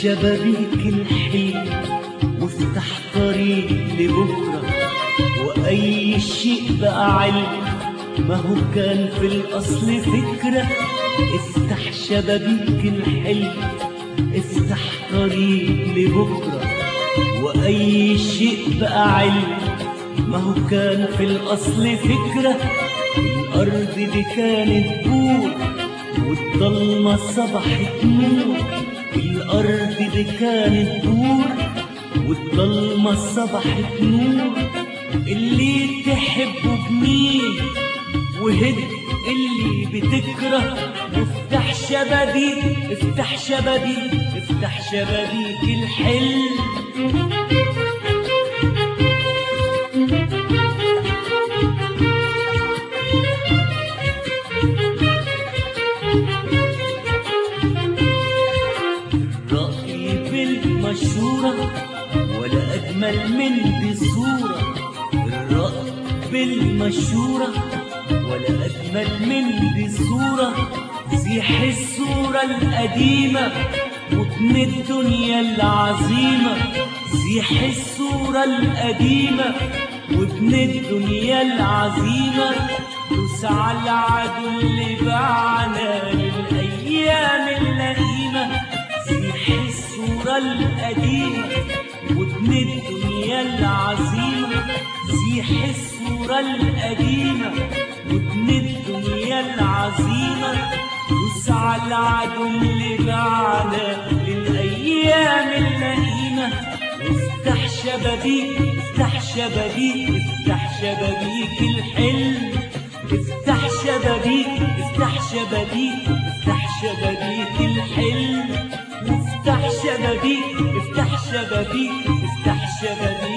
شبابيك الحلم وافتح طريق لبكرة وأي شيء بقى علم ما هو كان في الأصل فكرة افتح شبابيك الحلم افتح طريق لبكرة وأي شيء بقى علم ما هو كان في الأصل فكرة الأرض دي كانت بور والضلمة صبحت نور الأرض دي كانت بور والضلمة صبحت نور اللي تحبه بمين وهد اللي بتكره افتح شبابيك افتح شبابيك افتح شبابيك الحلم الرأي بالمشورة ولا أجمل من دي صورة الرأي بالمشورة ولا أجمل من دي صورة زيح الصورة القديمة وابن الدنيا العظيمة زيح الصورة القديمة وابن الدنيا العظيمة دوس على العدو اللي باعنا للأيام اللئيمة زيح الصورة القديمة وابن الدنيا العظيمة زيح الصورة القديمة وابن الدنيا العظيمة دوس على العدو اللي باعنا للأيام اللئيمة افتح شبابيك افتح شبابيك افتح شبابيك الحلم افتح شبابيك افتح شبابيك افتح شبابيك الحلم وافتح شبابيك افتح شبابيك افتح شبابيك